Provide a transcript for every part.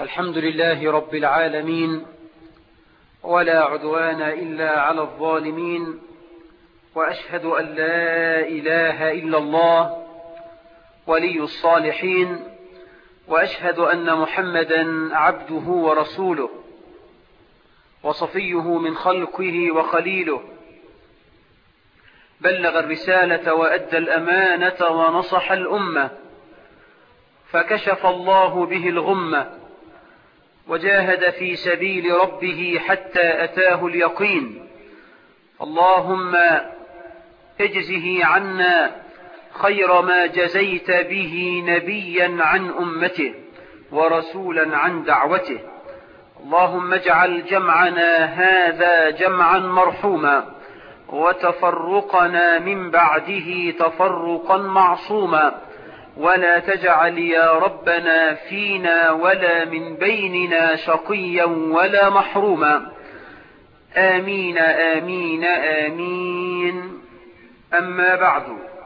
الحمد لله رب العالمين ولا عدوان إلا على الظالمين وأشهد أن لا إله إلا الله ولي الصالحين وأشهد أن محمدا عبده ورسوله وصفيه من خلقه وخليله بلغ الرسالة وأدى الأمانة ونصح الأمة فكشف الله به الغمة وجاهد في سبيل ربه حتى أتاه اليقين اللهم اجزه عنا خير ما جزيت به نبيا عن أمته ورسولا عن دعوته اللهم اجعل جمعنا هذا جمعا مرحوما وتفرقنا من بعده تفرقا معصوما ولا تجعل يا ربنا فينا ولا من بيننا شقيا ولا محروما آمين آمين آمين أما بعد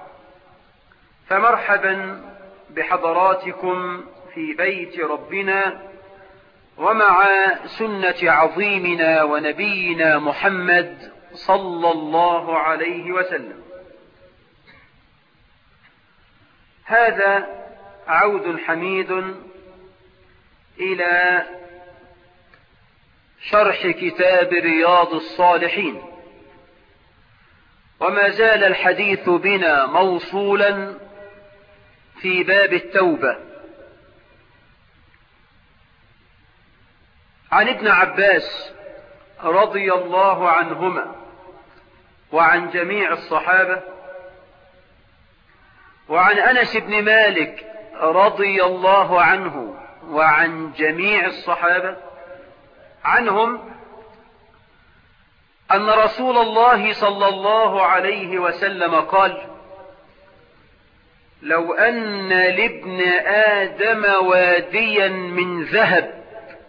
فمرحبا بحضراتكم في بيت ربنا ومع سنة عظيمنا ونبينا محمد صلى الله عليه وسلم هذا عود حميد إلى شرح كتاب رياض الصالحين وما زال الحديث بنا موصولا في باب التوبة عن ابن عباس رضي الله عنهما وعن جميع الصحابة وعن أنس بن مالك رضي الله عنه وعن جميع الصحابة عنهم أن رسول الله صلى الله عليه وسلم قال لو أن لابن آدم واديا من ذهب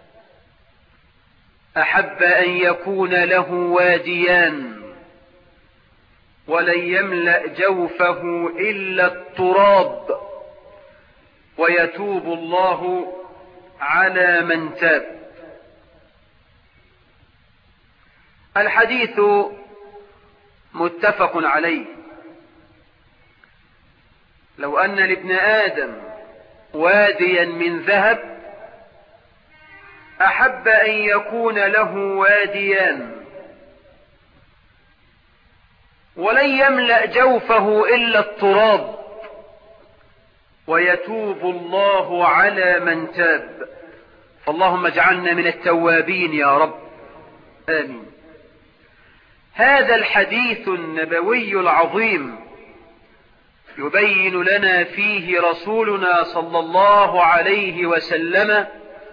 أحب أن يكون له واديان ولن يملأ جوفه إلا التراب ويتوب الله على من تاب الحديث متفق عليه لو أن لابن آدم واديا من ذهب أحب أن يكون له واديان ولن يملأ جوفه إلا التراب ويتوب الله على من تاب فاللهم اجعلنا من التوابين يا رب آمين هذا الحديث النبوي العظيم يبين لنا فيه رسولنا صلى الله عليه وسلم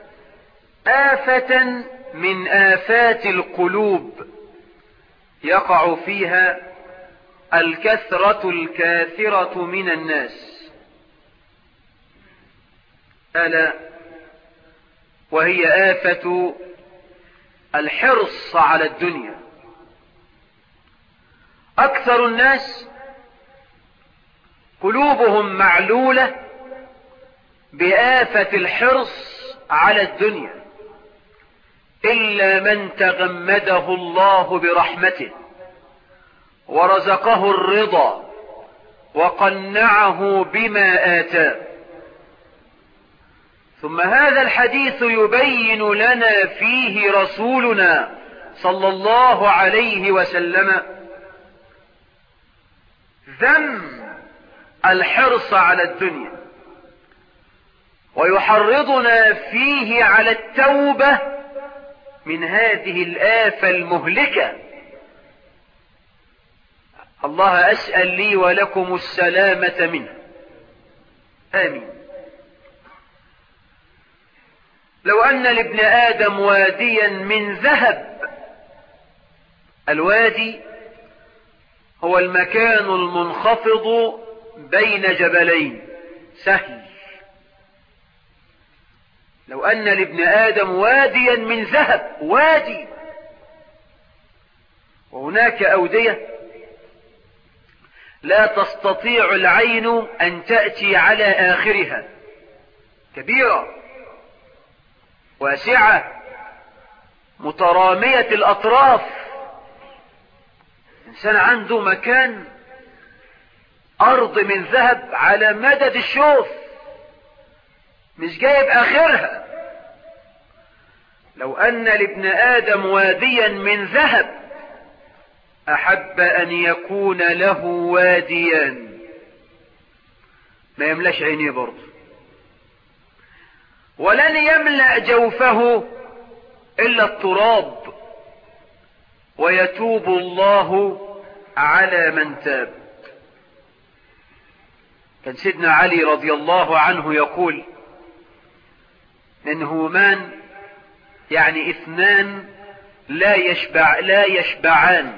آفة من آفات القلوب يقع فيها الكثرة الكاثرة من الناس ألا وهي آفة الحرص على الدنيا أكثر الناس قلوبهم معلولة بآفة الحرص على الدنيا إلا من تغمده الله برحمته ورزقه الرضا وقنعه بما آتاه ثم هذا الحديث يبين لنا فيه رسولنا صلى الله عليه وسلم ذم الحرص على الدنيا ويحرضنا فيه على التوبة من هذه الآفة المهلكة الله أسأل لي ولكم السلامة منه آمين لو أن لابن آدم واديا من ذهب الوادي هو المكان المنخفض بين جبلين سهل لو أن لابن آدم واديا من ذهب وادي وهناك أودية لا تستطيع العين أن تأتي على آخرها كبيرة واسعة مترامية الأطراف إنسان عنده مكان أرض من ذهب على مدد الشوف مش جايب آخرها لو أن لابن آدم واديا من ذهب أحب أن يكون له واديان ما يملاش عينيه برضه ولن يملأ جوفه إلا التراب ويتوب الله على من تاب كان سيدنا علي رضي الله عنه يقول إنهمان يعني اثنان لا يشبع لا يشبعان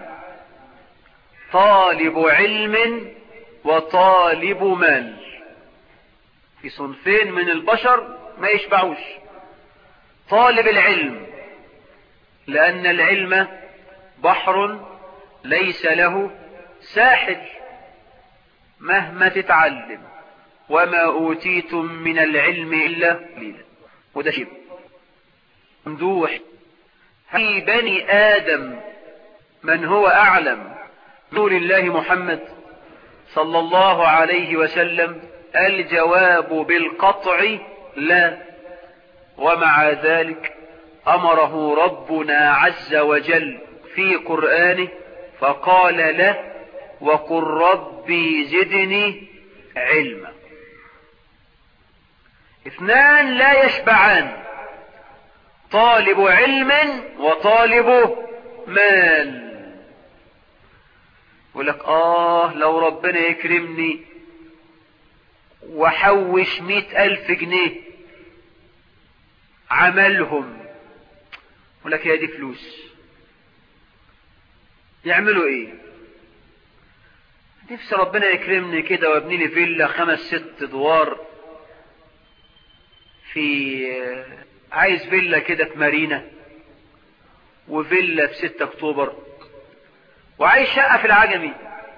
طالب علم وطالب مال في صنفين من البشر ما يشبعوش طالب العلم لأن العلم بحر ليس له ساحل مهما تتعلم وما أوتيتم من العلم إلا قليلا وده شيء ممدوح في بني آدم من هو أعلم رسول الله محمد صلى الله عليه وسلم الجواب بالقطع لا ومع ذلك أمره ربنا عز وجل في قرآنه فقال له وقل ربي زدني علما اثنان لا يشبعان طالب علم وطالب مال يقول لك اه لو ربنا يكرمني وحوش مئة الف جنيه عملهم يقول لك يا دي فلوس يعملوا ايه نفسي ربنا يكرمني كده وابني لي فيلا خمس ست ادوار في عايز فيلا كده في مارينا وفيلا في 6 اكتوبر وعايز شقة في العجمي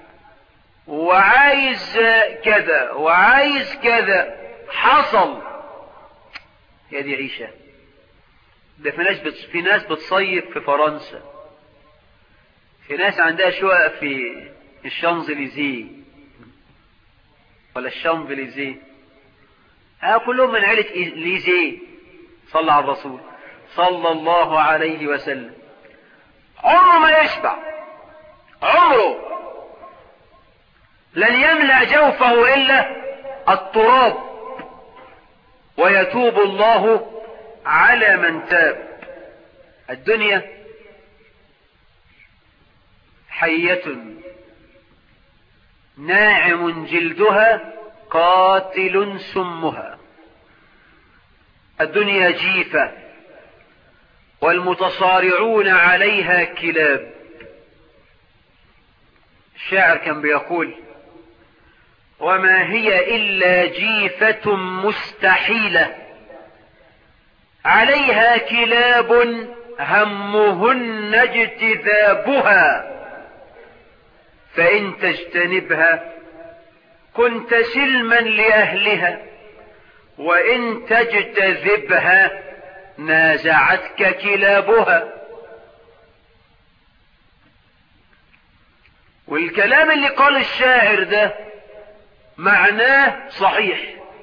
وعايز كذا وعايز كذا حصل يا دي عيشة ده في ناس بت... في ناس بتصيف في فرنسا في ناس عندها شقق في الشانزليزيه ولا الشانفليزيه ها كلهم من عيلة ليزيه صلى على الرسول صلى الله عليه وسلم عمره ما يشبع عمره لن يملأ جوفه إلا التراب ويتوب الله على من تاب الدنيا حية ناعم جلدها قاتل سمها الدنيا جيفة والمتصارعون عليها كلاب الشاعر كان بيقول وما هي إلا جيفة مستحيلة عليها كلاب همهن اجتذابها فإن تجتنبها كنت سلما لأهلها وإن تجتذبها نازعتك كلابها والكلام اللي قال الشاعر ده معناه صحيح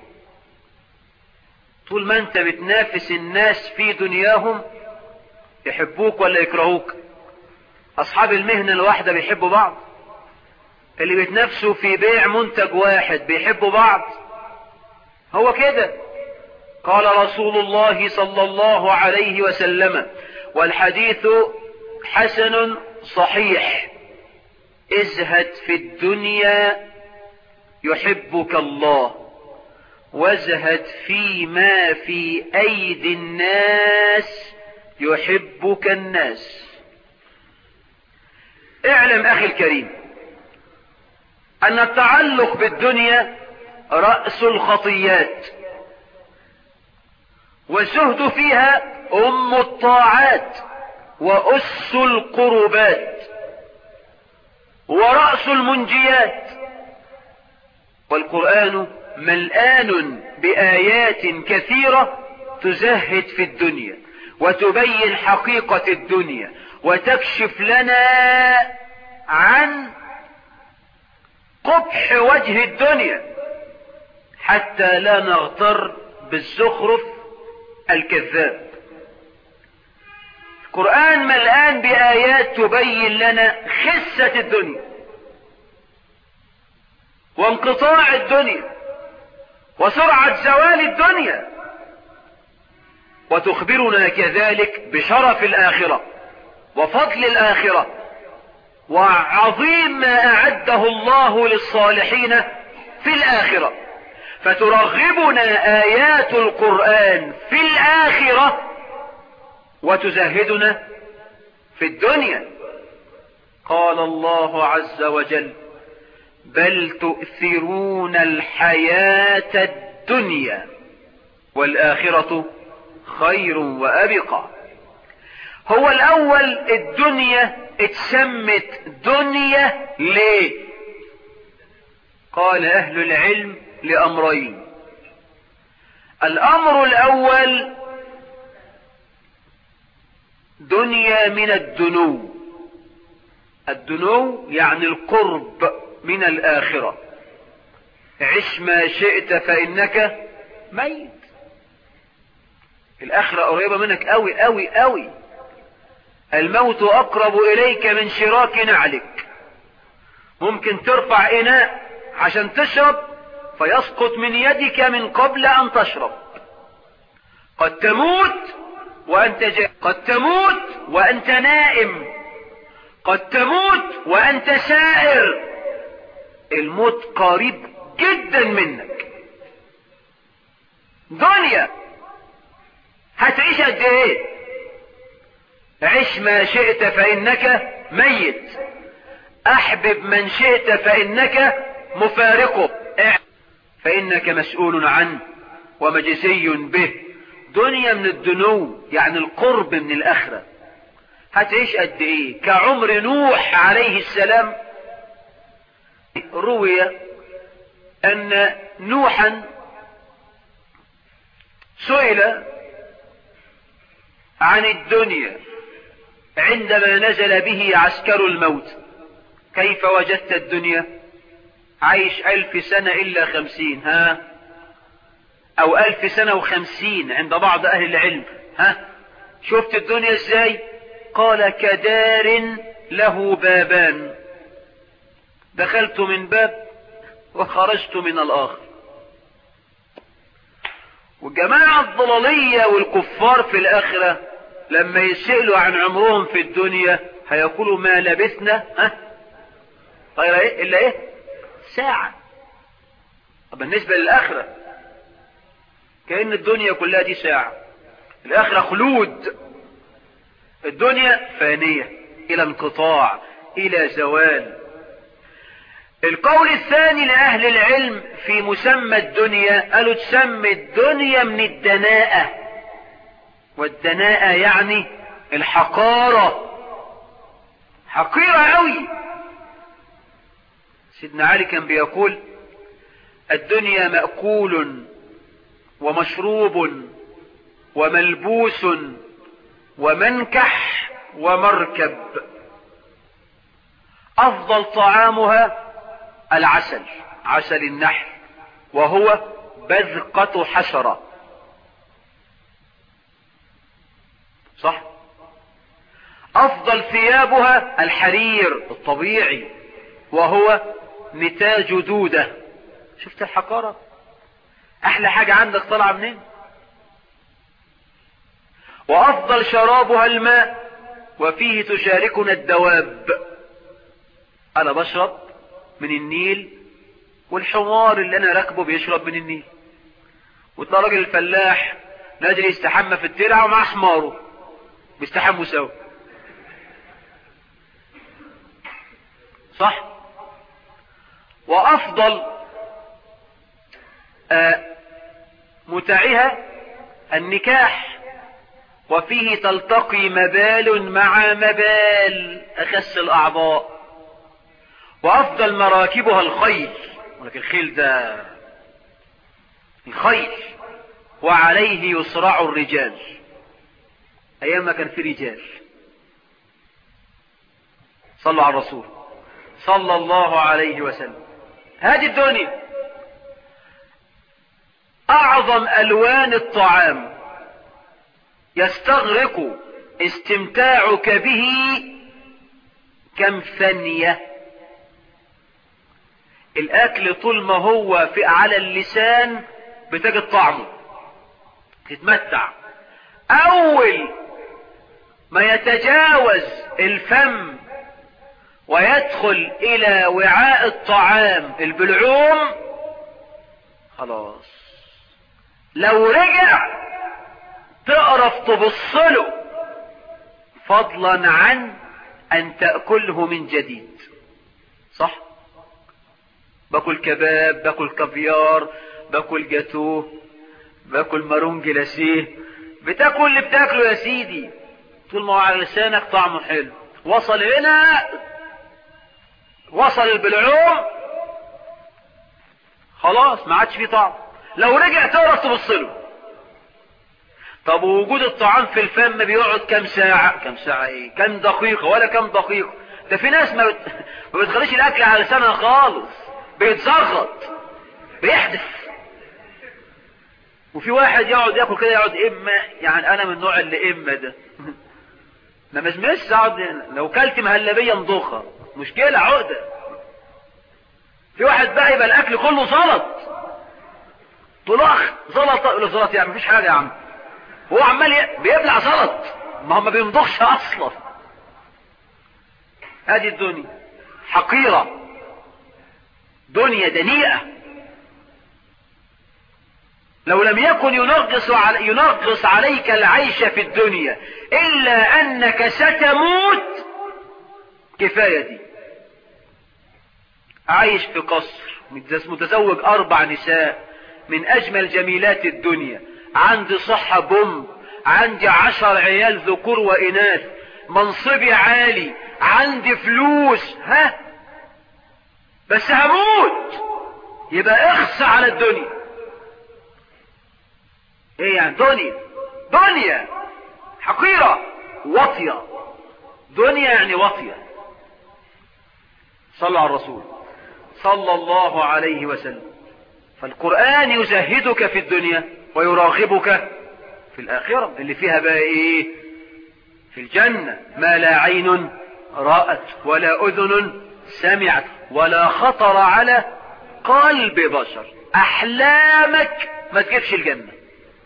طول ما انت بتنافس الناس في دنياهم يحبوك ولا يكرهوك اصحاب المهنة الواحدة بيحبوا بعض اللي بيتنافسوا في بيع منتج واحد بيحبوا بعض هو كده قال رسول الله صلى الله عليه وسلم والحديث حسن صحيح ازهد في الدنيا يحبك الله وازهد فيما في ايدي الناس يحبك الناس اعلم اخي الكريم ان التعلق بالدنيا رأس الخطيات والزهد فيها ام الطاعات وأس القربات ورأس المنجيات والقرآن ملآن بآيات كثيرة تزهد في الدنيا وتبين حقيقة الدنيا وتكشف لنا عن قبح وجه الدنيا حتى لا نغتر بالزخرف الكذاب القرآن ملآن بآيات تبين لنا خسة الدنيا وانقطاع الدنيا وسرعة زوال الدنيا وتخبرنا كذلك بشرف الآخرة وفضل الآخرة وعظيم ما أعده الله للصالحين في الآخرة فترغبنا آيات القرآن في الآخرة وتزهدنا في الدنيا قال الله عز وجل بل تؤثرون الحياة الدنيا والآخرة خير وأبقى هو الأول الدنيا اتسمت دنيا ليه قال أهل العلم لأمرين الأمر الأول دنيا من الدنو الدنو يعني القرب من الآخرة عش ما شئت فإنك ميت الآخرة قريبة منك أوي أوي أوي الموت أقرب إليك من شراك نعلك ممكن ترفع إناء عشان تشرب فيسقط من يدك من قبل أن تشرب قد تموت وأنت جاء قد تموت وأنت نائم قد تموت وأنت سائر الموت قريب جدا منك دنيا هتعيش قد ايه عش ما شئت فإنك ميت أحبب من شئت فإنك مفارقه فإنك مسؤول عنه ومجزي به دنيا من الدنو يعني القرب من الآخرة هتعيش قد ايه كعمر نوح عليه السلام روي أن نوحا سئل عن الدنيا عندما نزل به عسكر الموت كيف وجدت الدنيا عايش ألف سنة إلا خمسين ها أو ألف سنة وخمسين عند بعض أهل العلم ها شفت الدنيا ازاي قال كدار له بابان دخلت من باب وخرجت من الآخر والجماعة الضلالية والكفار في الآخرة لما يسألوا عن عمرهم في الدنيا هيقولوا ما لبثنا ها غير ايه الا ايه ساعة طب بالنسبة للآخرة كأن الدنيا كلها دي ساعة الآخرة خلود الدنيا فانية إلى انقطاع إلى زوال القول الثاني لأهل العلم في مسمى الدنيا قالوا تسمى الدنيا من الدناءة والدناءة يعني الحقارة حقيرة قوي سيدنا علي كان بيقول الدنيا مأكول ومشروب وملبوس ومنكح ومركب أفضل طعامها العسل عسل النحل وهو بذقة حشرة صح أفضل ثيابها الحرير الطبيعي وهو نتاج دودة شفت الحقارة أحلى حاجة عندك طالعة منين وأفضل شرابها الماء وفيه تشاركنا الدواب أنا بشرب من النيل والحمار اللي أنا راكبه بيشرب من النيل وتلاقي راجل الفلاح نازل يستحمى في الترعة ومع حماره بيستحموا سوا صح وأفضل آه متعها النكاح وفيه تلتقي مبال مع مبال أخس الأعضاء وأفضل مراكبها الخيل ولكن الخيل ده الخيل وعليه يصرع الرجال ايام ما كان في رجال صلوا على الرسول صلى الله عليه وسلم هذه الدنيا اعظم الوان الطعام يستغرق استمتاعك به كم ثانية الاكل طول ما هو في على اللسان بتجد طعمه تتمتع اول ما يتجاوز الفم ويدخل الى وعاء الطعام البلعوم خلاص لو رجع تعرف تبصله فضلا عن ان تأكله من جديد صح باكل كباب باكل كافيار باكل جاتوه باكل مارون جلاسيه بتاكل اللي بتاكله يا سيدي طول ما هو على لسانك طعمه حلو وصل هنا وصل البلعوم خلاص ما عادش فيه طعم لو رجع تعرف تبص له طب وجود الطعام في الفم بيقعد كام ساعة كام ساعة ايه كام دقيقة ولا كام دقيقة ده في ناس ما, بت... ما بتخليش الاكل على لسانها خالص بيتزغط بيحدث وفي واحد يقعد ياكل كده يقعد اما يعني انا من النوع اللي اما ده ما مزمس اقعد لو كلت مهلبية نضخها مشكلة عقدة في واحد بقى يبقى الاكل كله زلط طلاخ زلط ولا زلط يعني مفيش حاجة يا عم هو عمال ي... بيبلع زلط ما هو ما بيمضغش اصلا هذه الدنيا حقيرة دنيا دنيئة لو لم يكن ينغص, علي ينغص عليك العيش في الدنيا إلا أنك ستموت كفاية دي عايش في قصر متزوج أربع نساء من أجمل جميلات الدنيا عندي صحة بوم عندي عشر عيال ذكور وإناث منصبي عالي عندي فلوس ها بس هموت يبقى اخص على الدنيا ايه يعني دنيا دنيا حقيرة وطية دنيا يعني وطية صلى على الرسول صلى الله عليه وسلم فالقرآن يزهدك في الدنيا ويراغبك في الآخرة اللي فيها بقى ايه في الجنة ما لا عين رأت ولا أذن سمعت ولا خطر على قلب بشر أحلامك ما تجيبش الجنة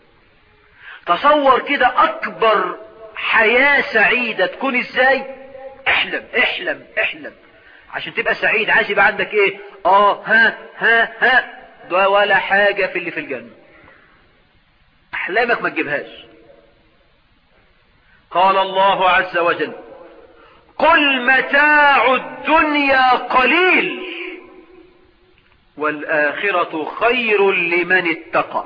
تصور كده أكبر حياة سعيدة تكون ازاي احلم احلم احلم عشان تبقى سعيد عايز يبقى عندك ايه اه ها ها ها ده ولا حاجة في اللي في الجنة احلامك ما تجيبهاش قال الله عز وجل قل متاع الدنيا قليل والآخرة خير لمن اتقى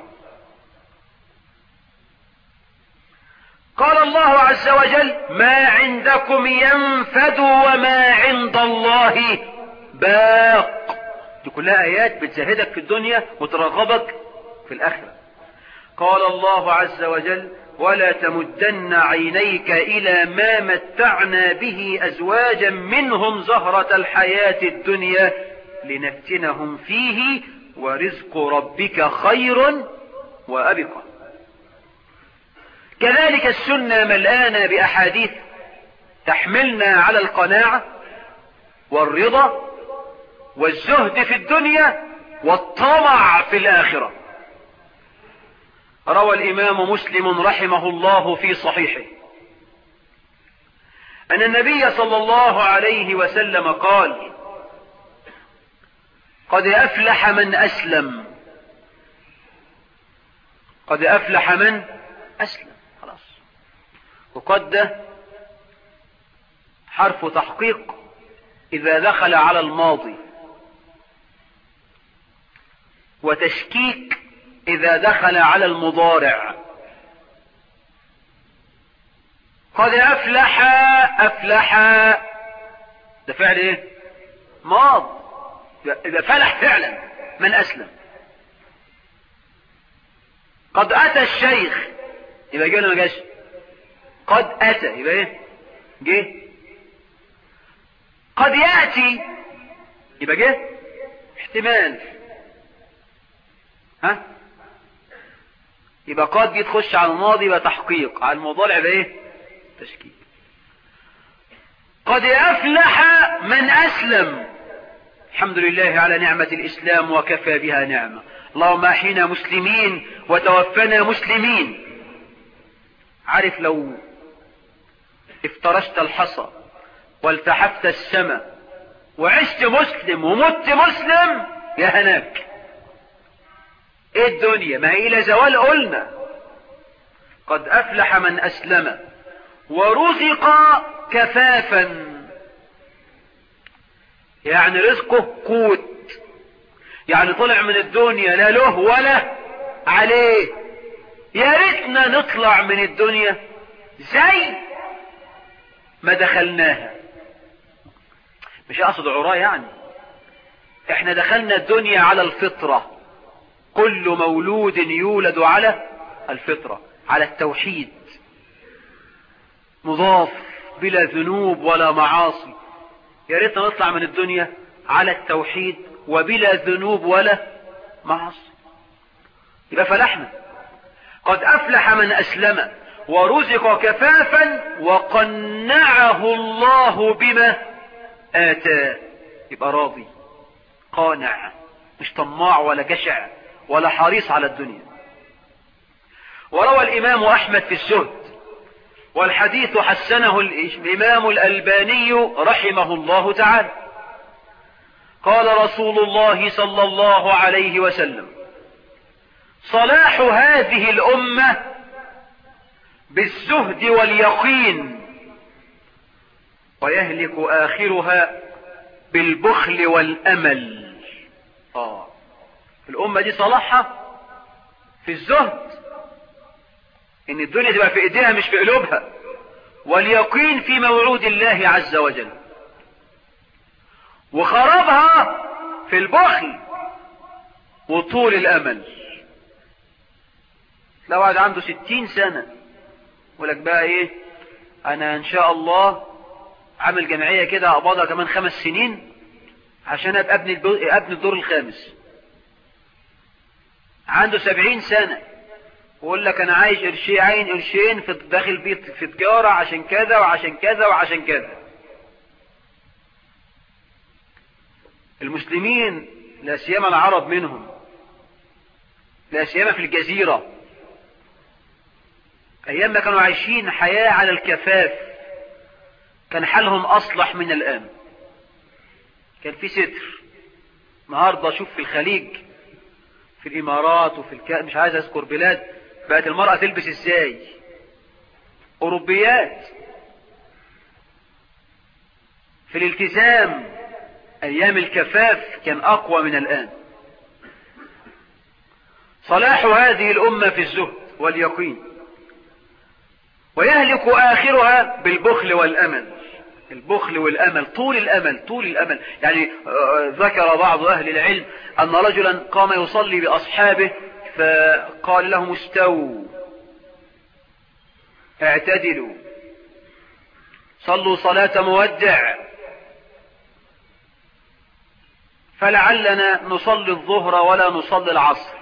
قال الله عز وجل ما عندكم ينفد وما عند الله باق دي كلها آيات بتزهدك في الدنيا وترغبك في الآخرة قال الله عز وجل ولا تمدن عينيك إلى ما متعنا به أزواجا منهم زهرة الحياة الدنيا لنفتنهم فيه ورزق ربك خير وأبقى كذلك السنة ملآنة بأحاديث تحملنا على القناعة والرضا والزهد في الدنيا والطمع في الآخرة روى الإمام مسلم رحمه الله في صحيحه أن النبي صلى الله عليه وسلم قال قد أفلح من أسلم قد أفلح من أسلم خلاص وقد ده حرف تحقيق إذا دخل على الماضي وتشكيك إذا دخل على المضارع قد أفلح أفلح ده فعل إيه ماض إذا فلح فعلا من أسلم قد اتى الشيخ يبقى جه ولا ما جاش قد اتى يبقى ايه جه قد ياتي يبقى جه احتمال ها يبقى قد دي تخش على الماضي يبقى تحقيق على المضارع يبقى ايه تشكيل قد افلح من اسلم الحمد لله على نعمة الاسلام وكفى بها نعمة اللهم احينا مسلمين وتوفنا مسلمين عارف لو افترشت الحصى والتحفت السماء وعشت مسلم ومت مسلم يا هناك ايه الدنيا ما هي الى زوال قلنا قد افلح من اسلم ورزق كفافا يعني رزقه قوت يعني طلع من الدنيا لا له ولا عليه يا ريتنا نطلع من الدنيا زي ما دخلناها مش اقصد عراه يعني احنا دخلنا الدنيا على الفطرة كل مولود يولد على الفطرة على التوحيد مضاف بلا ذنوب ولا معاصي يا ريتنا نطلع من الدنيا على التوحيد وبلا ذنوب ولا معاصي يبقى فلحنا قد افلح من اسلم ورزق كفافا وقنعه الله بما اتاه يبقى راضي قانع مش طماع ولا جشع ولا حريص على الدنيا وروى الامام احمد في الزهد والحديث حسنه الامام الالباني رحمه الله تعالى قال رسول الله صلى الله عليه وسلم صلاح هذه الامه بالزهد واليقين ويهلك اخرها بالبخل والامل اه الامه دي صلاحها في الزهد ان الدنيا تبقى في ايديها مش في قلوبها واليقين في موعود الله عز وجل وخرابها في البخل وطول الامل لو واحد عنده ستين سنة ولك بقى ايه انا ان شاء الله عامل جمعية كده اقبضها كمان خمس سنين عشان ابقى ابني ابني الدور الخامس عنده سبعين سنة ويقول لك انا عايش قرشين عين قرشين في داخل بيت في تجارة عشان كذا وعشان كذا وعشان كذا المسلمين لا سيما العرب منهم لا سيما في الجزيرة ايام ما كانوا عايشين حياة على الكفاف كان حالهم اصلح من الان كان في ستر النهارده شوف في الخليج في الامارات وفي الك... مش عايز اذكر بلاد بقت المرأة تلبس ازاي اوروبيات في الالتزام ايام الكفاف كان اقوى من الان صلاح هذه الامة في الزهد واليقين ويهلك اخرها بالبخل والامل البخل والامل طول الامل طول الامل يعني ذكر بعض اهل العلم ان رجلا قام يصلي باصحابه فقال لهم استووا اعتدلوا صلوا صلاة مودع فلعلنا نصلي الظهر ولا نصلي العصر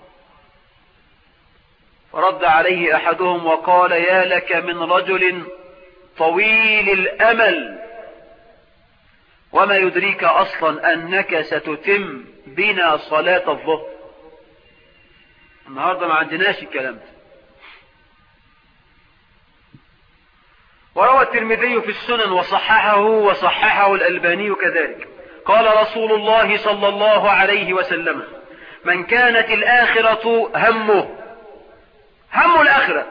فرد عليه احدهم وقال يا لك من رجل طويل الامل وما يدريك اصلا انك ستتم بنا صلاة الظهر النهاردة ما عندناش الكلام ده وروى الترمذي في السنن وصححه وصححه الألباني كذلك قال رسول الله صلى الله عليه وسلم من كانت الآخرة همه هم الآخرة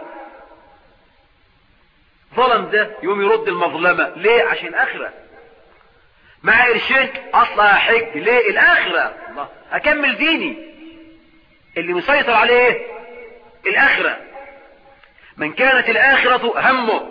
ظلم ده يوم يرد المظلمة ليه عشان آخرة مع قرشين اصلا حج ليه الاخرة الله اكمل ديني اللي مسيطر عليه ايه الاخرة من كانت الاخرة همه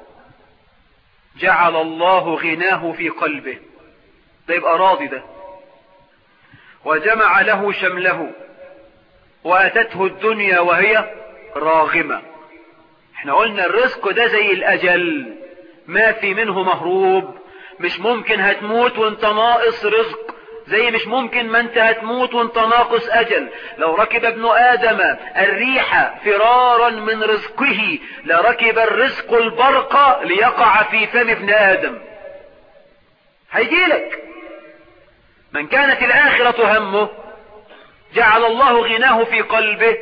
جعل الله غناه في قلبه ده يبقى راضي ده وجمع له شمله واتته الدنيا وهي راغمة احنا قلنا الرزق ده زي الاجل ما في منه مهروب مش ممكن هتموت وانت ناقص رزق زي مش ممكن ما انت هتموت وانت ناقص اجل لو ركب ابن ادم الريح فرارا من رزقه لركب الرزق البرق ليقع في فم ابن ادم هيجيلك من كانت الاخرة همه جعل الله غناه في قلبه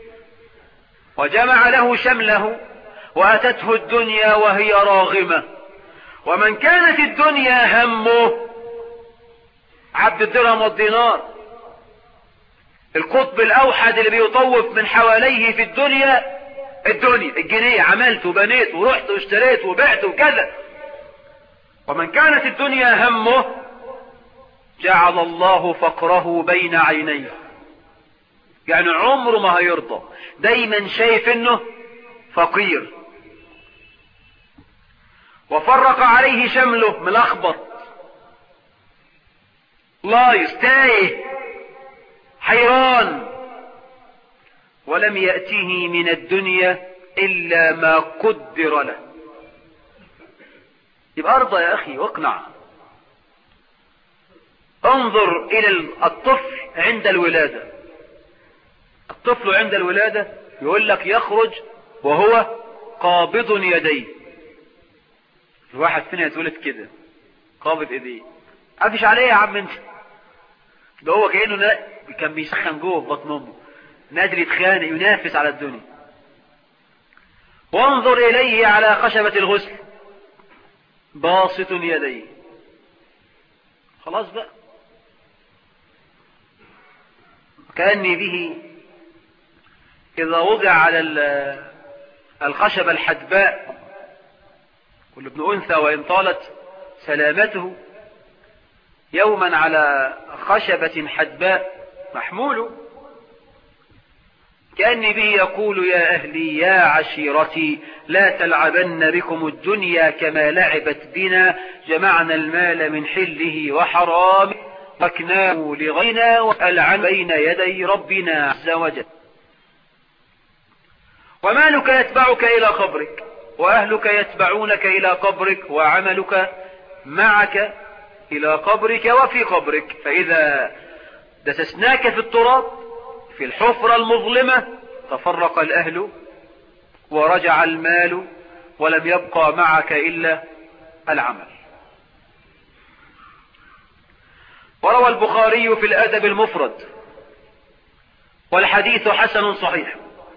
وجمع له شمله واتته الدنيا وهي راغمة ومن كانت الدنيا همه عبد الدرهم والدينار القطب الاوحد اللي بيطوف من حواليه في الدنيا الدنيا الجنيه عملت وبنيت ورحت واشتريت وبعت وكذا ومن كانت الدنيا همه جعل الله فقره بين عينيه يعني عمره ما هيرضى دايما شايف انه فقير وفرق عليه شمله ملخبط لايص تايه حيران ولم يأته من الدنيا إلا ما قدر له يبقى ارضى يا أخي واقنع انظر إلى الطفل عند الولادة الطفل عند الولادة يقول لك يخرج وهو قابض يديه الواحد فينا يتولد كده قابض ايديه قافش عليه يا عم انت ده هو كأنه نا... كان بيسخن جوه في بطن امه نادر يتخانق ينافس على الدنيا وانظر اليه على خشبة الغسل باسط يديه خلاص بقى كأني به إذا وضع على الخشبة الحدباء كل ابن أنثى وإن طالت سلامته يوما على خشبة حدباء محمول كأني به يقول يا أهلي يا عشيرتي لا تلعبن بكم الدنيا كما لعبت بنا جمعنا المال من حله وحرامه تركناه لغينا والعن بين يدي ربنا عز وجل ومالك يتبعك إلى قبرك وأهلك يتبعونك إلى قبرك وعملك معك إلى قبرك وفي قبرك فإذا دسسناك في التراب في الحفرة المظلمة تفرق الأهل ورجع المال ولم يبقى معك إلا العمل وروى البخاري في الأدب المفرد والحديث حسن صحيح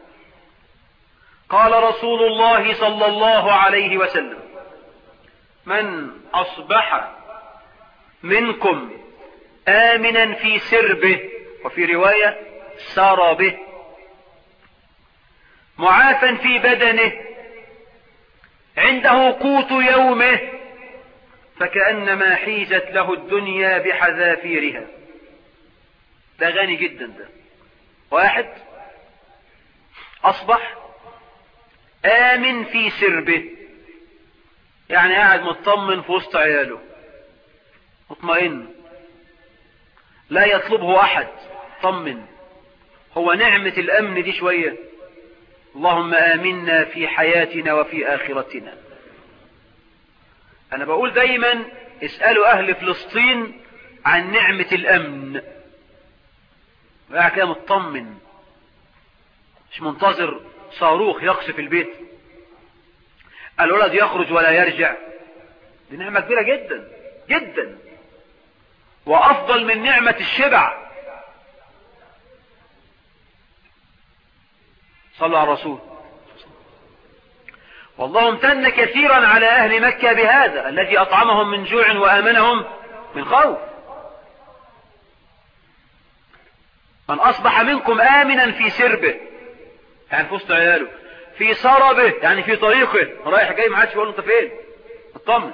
قال رسول الله صلى الله عليه وسلم من أصبح منكم آمنا في سربه وفي رواية سربه معافا في بدنه عنده قوت يومه فكأنما حيزت له الدنيا بحذافيرها ده غني جدا ده واحد أصبح آمن في سربه يعني قاعد مطمن في وسط عياله مطمئن لا يطلبه أحد طمن هو نعمة الأمن دي شوية اللهم آمنا في حياتنا وفي آخرتنا أنا بقول دايما اسألوا أهل فلسطين عن نعمة الأمن وقاعد كده مطمن مش منتظر صاروخ يقصف البيت الولد يخرج ولا يرجع دي نعمة كبيرة جدا جدا وأفضل من نعمة الشبع صلوا على الرسول والله امتن كثيرا على أهل مكة بهذا الذي أطعمهم من جوع وآمنهم من خوف من أصبح منكم آمنا في سربه يعني في وسط عياله في سربه يعني في طريقه رايح جاي ما عادش يقول انت فين اطمن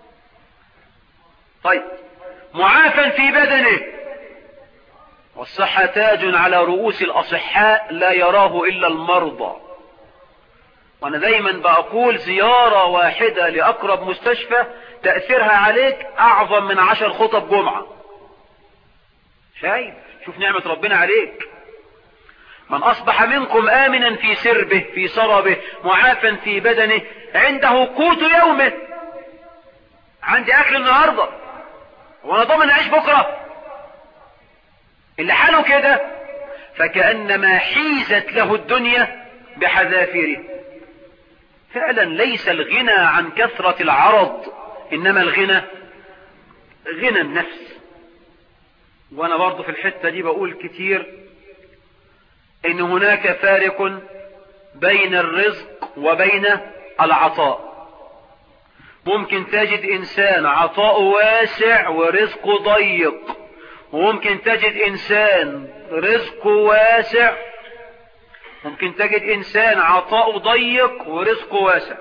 طيب معافا في بدنه والصحة تاج على رؤوس الأصحاء لا يراه إلا المرضى وأنا دايما بقول زيارة واحدة لأقرب مستشفى تأثيرها عليك أعظم من عشر خطب جمعة شايف شوف نعمة ربنا عليك من أصبح منكم آمنا في سربه في سربه معافا في بدنه عنده قوت يومه عندي أكل النهاردة وأنا ضامن أعيش بكرة اللي حاله كده فكأنما حيزت له الدنيا بحذافيره فعلا ليس الغنى عن كثرة العرض إنما الغنى غنى النفس وأنا برضو في الحتة دي بقول كتير إن هناك فارق بين الرزق وبين العطاء ممكن تجد إنسان عطاؤه واسع ورزقه ضيق وممكن تجد إنسان رزقه واسع ممكن تجد إنسان عطاؤه ضيق ورزقه واسع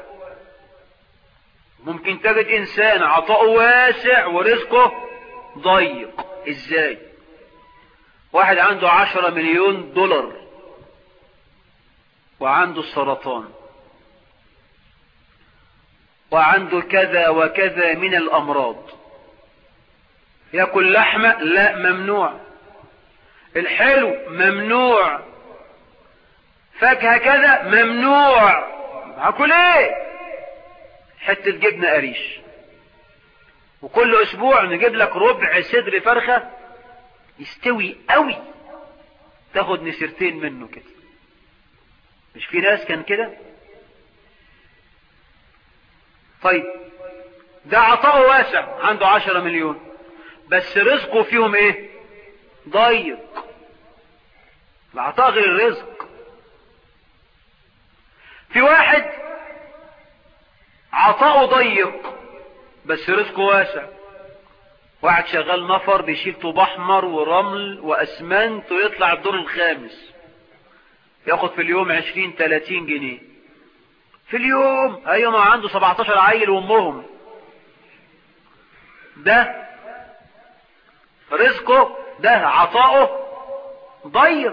ممكن تجد إنسان عطاؤه واسع ورزقه ضيق إزاي واحد عنده عشرة مليون دولار وعنده السرطان وعنده كذا وكذا من الأمراض يأكل لحمة لا ممنوع الحلو ممنوع فاكهة كذا ممنوع هاكل ايه حتة جبنة قريش وكل اسبوع نجيب لك ربع صدر فرخة يستوي قوي تاخد نسرتين منه كده مش في ناس كان كده طيب ده عطاؤه واسع عنده عشرة مليون بس رزقه فيهم ايه ضيق العطاء غير الرزق في واحد عطاؤه ضيق بس رزقه واسع واحد شغال نفر بيشيل طوب احمر ورمل واسمنت ويطلع الدور الخامس ياخد في اليوم عشرين تلاتين جنيه في اليوم ايوه ما عنده سبعتاشر عيل وامهم ده رزقه ده عطاؤه ضيق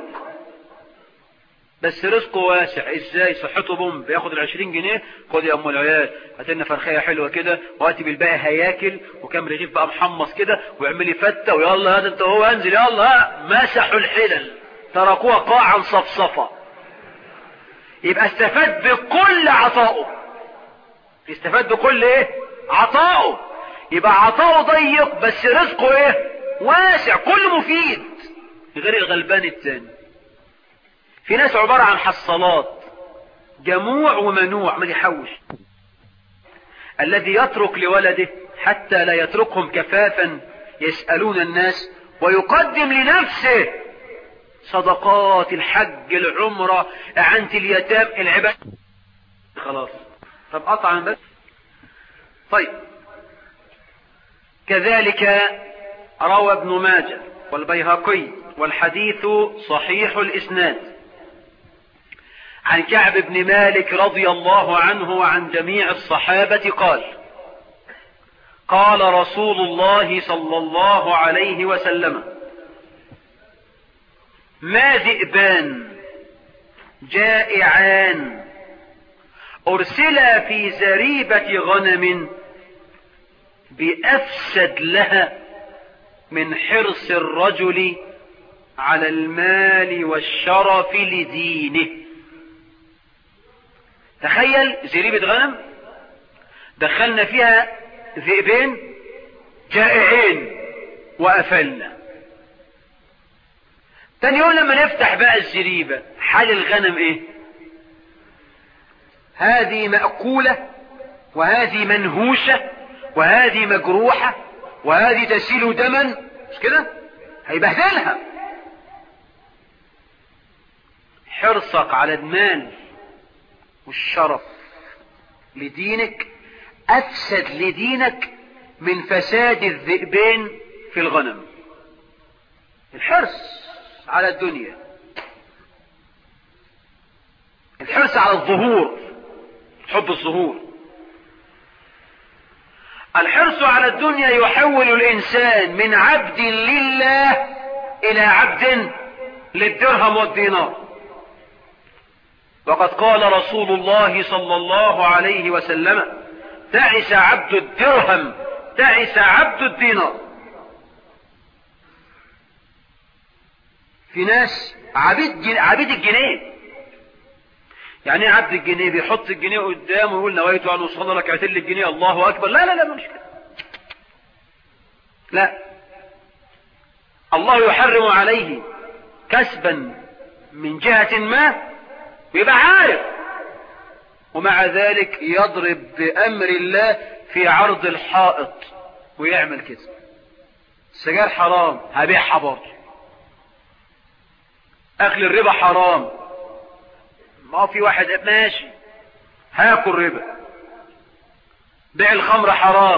بس رزقه واسع ازاي صحته بوم بياخد العشرين جنيه خد يا ام العيال هات لنا فرخيه حلوه كده وهاتي بالباقي هياكل وكام رغيف بقى محمص كده واعملي فته ويلا هات انت هو انزل يلا مسحوا الحلل تركوها قاعا صفصفه يبقى استفاد بكل عطائه استفاد بكل ايه عطائه يبقى عطائه ضيق بس رزقه ايه واسع كل مفيد غير الغلبان التاني في ناس عبارة عن حصالات جموع ومنوع من يحوش الذي يترك لولده حتى لا يتركهم كفافا يسألون الناس ويقدم لنفسه صدقات الحج العمرة أعنت اليتام العباد خلاص طب قطعا بس طيب كذلك روى ابن ماجه والبيهقي والحديث صحيح الإسناد عن كعب بن مالك رضي الله عنه وعن جميع الصحابة قال قال رسول الله صلى الله عليه وسلم ما ذئبان جائعان أرسلا في زريبة غنم بأفسد لها من حرص الرجل على المال والشرف لدينه تخيل زريبة غنم دخلنا فيها ذئبين جائعين وقفلنا تاني يوم لما نفتح بقى الزريبة حال الغنم ايه هذه مأكولة وهذه منهوشة وهذه مجروحة وهذه تسيل دما مش كده هيبهدلها حرصك على المال والشرف لدينك افسد لدينك من فساد الذئبين في الغنم الحرص على الدنيا الحرص على الظهور حب الظهور الحرص على الدنيا يحول الإنسان من عبد لله إلى عبد للدرهم والدينار وقد قال رسول الله صلى الله عليه وسلم تعس عبد الدرهم تعس عبد الدينار في ناس عبيد جن... عبيد الجنيه يعني ايه عبد الجنيه بيحط الجنيه قدامه ويقول نويت ان اصلي ركعتين للجنيه الله اكبر لا لا لا مش كده لا الله يحرم عليه كسبا من جهة ما ويبقى عارف ومع ذلك يضرب بأمر الله في عرض الحائط ويعمل كده السجاير حرام هبيعها برضه اكل الربا حرام ما في واحد ماشي هاكل ربا بيع الخمر حرام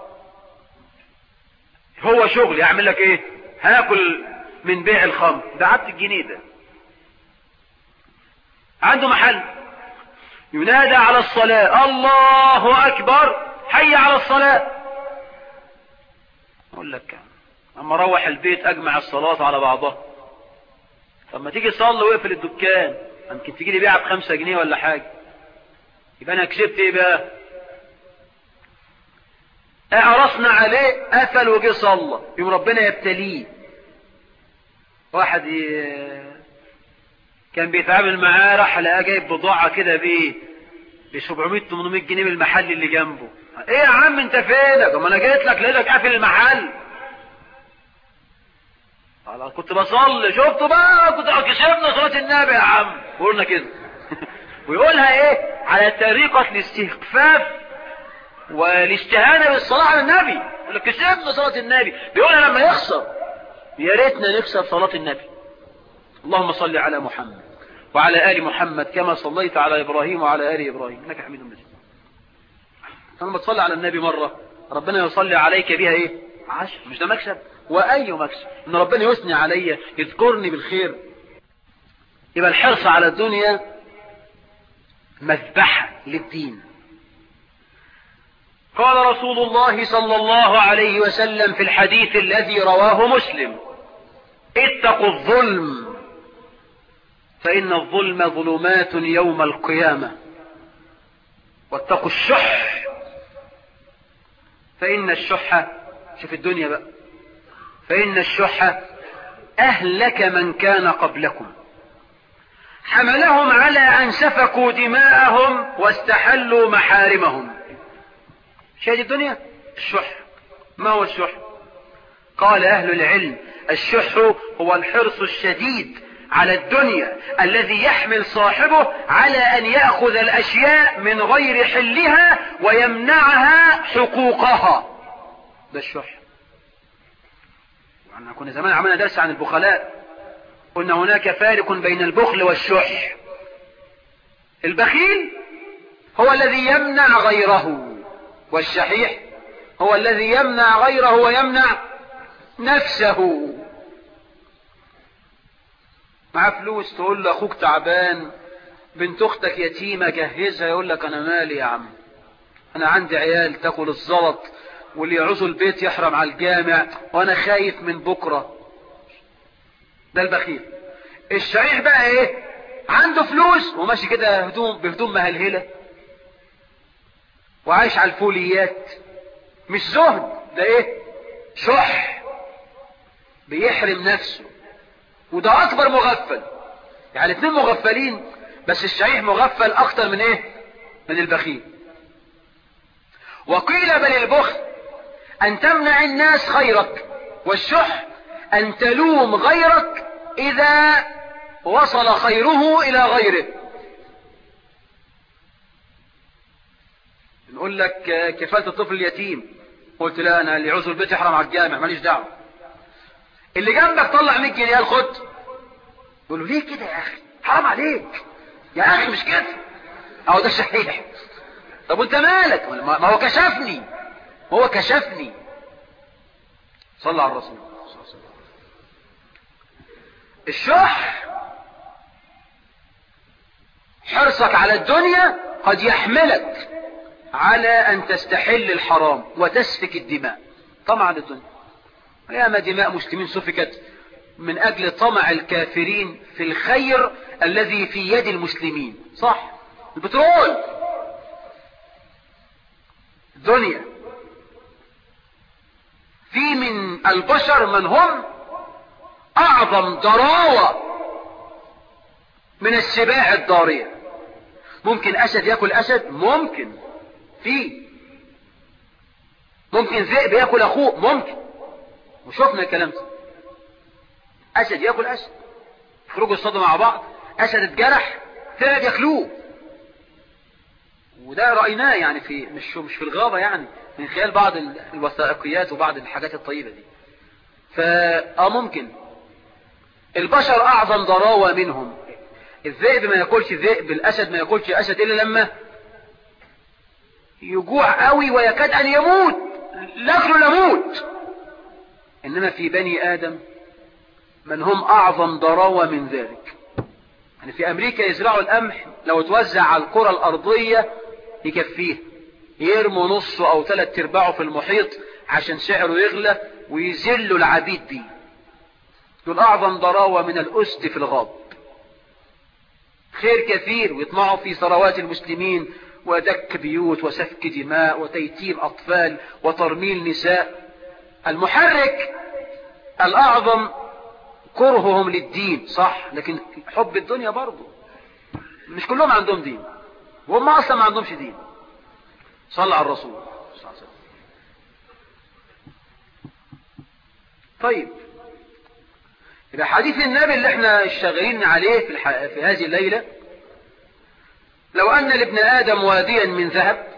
هو شغل يعمل لك ايه هاكل من بيع الخمر ده عبد الجنيه ده عنده محل ينادى على الصلاة الله أكبر حي على الصلاة أقول لك أما أروح البيت أجمع الصلاة على بعضها طب ما تيجي تصلي واقفل الدكان يمكن تيجي لي بيعه بخمسة جنيه ولا حاجة يبقى أنا كسبت إيه بقى؟ أعرصنا عليه قفل وجه صلى يوم ربنا يبتليه واحد ي... كان بيتعامل معاه راح لقاه جايب بضاعة كده ب ب 700 800 جنيه من المحل اللي جنبه ايه يا عم انت فينك؟ ما انا جيت لك لقيتك قافل المحل خلاص كنت بصلي شفته بقى كنت كسبنا صلاة النبي يا عم قلنا كده ويقولها ايه على طريقة الاستخفاف والاستهانة بالصلاة على النبي يقول لك كسبنا صلاة النبي بيقولها لما يخسر يا ريتنا نكسب صلاة النبي اللهم صل على محمد وعلى آل محمد كما صليت على إبراهيم وعلى آل إبراهيم إنك حميد مجيد لما تصلي على النبي مرة ربنا يصلي عليك بها إيه عشر مش ده مكسب وأي مكسب إن ربنا يثني علي يذكرني بالخير يبقى الحرص على الدنيا مذبحة للدين قال رسول الله صلى الله عليه وسلم في الحديث الذي رواه مسلم اتقوا الظلم فإن الظلم ظلمات يوم القيامة واتقوا الشح فإن الشح شوف الدنيا بقى فإن الشح أهلك من كان قبلكم حملهم على أن سفكوا دماءهم واستحلوا محارمهم شاهد الدنيا الشح ما هو الشح قال أهل العلم الشح هو الحرص الشديد على الدنيا الذي يحمل صاحبه على أن يأخذ الأشياء من غير حلها ويمنعها حقوقها ده الشح يعني كنا زمان عملنا درس عن البخلاء قلنا هناك فارق بين البخل والشح البخيل هو الذي يمنع غيره والشحيح هو الذي يمنع غيره ويمنع نفسه معاه فلوس تقول له اخوك تعبان بنت اختك يتيمة جهزها يقول لك انا مالي يا عم انا عندي عيال تاكل الزلط واللي يعوزوا البيت يحرم على الجامع وانا خايف من بكرة ده البخيل الشحيح بقى ايه عنده فلوس وماشي كده هدوم بهدوم مهلهلة وعايش على الفوليات مش زهد ده ايه شح بيحرم نفسه وده اكبر مغفل يعني اتنين مغفلين بس الشحيح مغفل اكتر من ايه من البخيل وقيل بل البخل ان تمنع الناس خيرك والشح ان تلوم غيرك اذا وصل خيره الى غيره نقول لك كفالة الطفل اليتيم قلت لا انا اللي يعوز البيت يحرم على الجامع ماليش دعوه اللي جنبك طلع 100 جنيه خد يقول له ليه كده يا اخي حرام عليك يا اخي مش كده اهو ده صحيح طب وانت مالك ما هو كشفني هو كشفني صلى على الرسول الشح حرصك على الدنيا قد يحملك على ان تستحل الحرام وتسفك الدماء طمعا للدنيا ياما دماء مسلمين سفكت من اجل طمع الكافرين في الخير الذي في يد المسلمين صح البترول دنيا في من البشر من هم اعظم ضراوة من السباع الضارية ممكن اسد ياكل اسد ممكن في ممكن ذئب ياكل اخوه ممكن وشفنا الكلام ده اسد ياكل اسد يخرجوا يصطادوا مع بعض اسد اتجرح ثلاث ياكلوه وده رأيناه يعني في مش مش في الغابة يعني من خلال بعض الوثائقيات وبعض الحاجات الطيبة دي فا ممكن البشر اعظم ضراوة منهم الذئب ما ياكلش ذئب الاسد ما ياكلش اسد الا لما يجوع قوي ويكاد ان يموت لاكله لموت انما في بني ادم من هم اعظم ضراوة من ذلك يعني في امريكا يزرعوا القمح لو توزع على الكرة الارضية يكفيه يرموا نصه او ثلاث ارباعه في المحيط عشان سعره يغلى ويذلوا العبيد بيه دول اعظم ضراوة من الاسد في الغاب خير كثير ويطمعوا في ثروات المسلمين ودك بيوت وسفك دماء وتيتيم اطفال وترميل نساء المحرك الاعظم كرههم للدين صح لكن حب الدنيا برضه مش كلهم عندهم دين وهم اصلا ما عندهمش دين صلى على الرسول صلى الله عليه وسلم طيب يبقى حديث النبي اللي احنا شغالين عليه في, الح... في هذه الليلة لو أن لابن آدم واديا من ذهب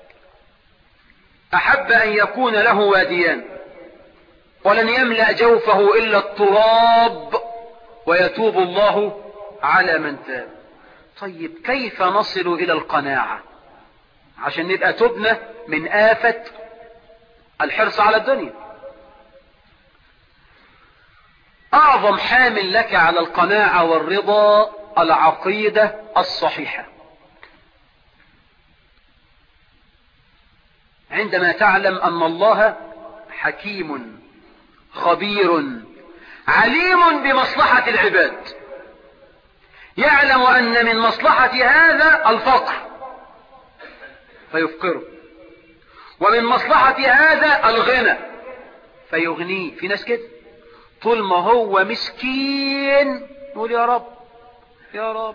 أحب أن يكون له واديان ولن يملأ جوفه إلا التراب ويتوب الله على من تاب طيب كيف نصل إلى القناعة عشان نبقى تبنى من آفة الحرص على الدنيا أعظم حامل لك على القناعة والرضا العقيدة الصحيحة عندما تعلم أن الله حكيم خبير عليم بمصلحة العباد يعلم أن من مصلحة هذا الفقر فيفقره ومن مصلحة هذا الغنى فيغنيه في ناس كده طول ما هو مسكين يقول يا رب يا رب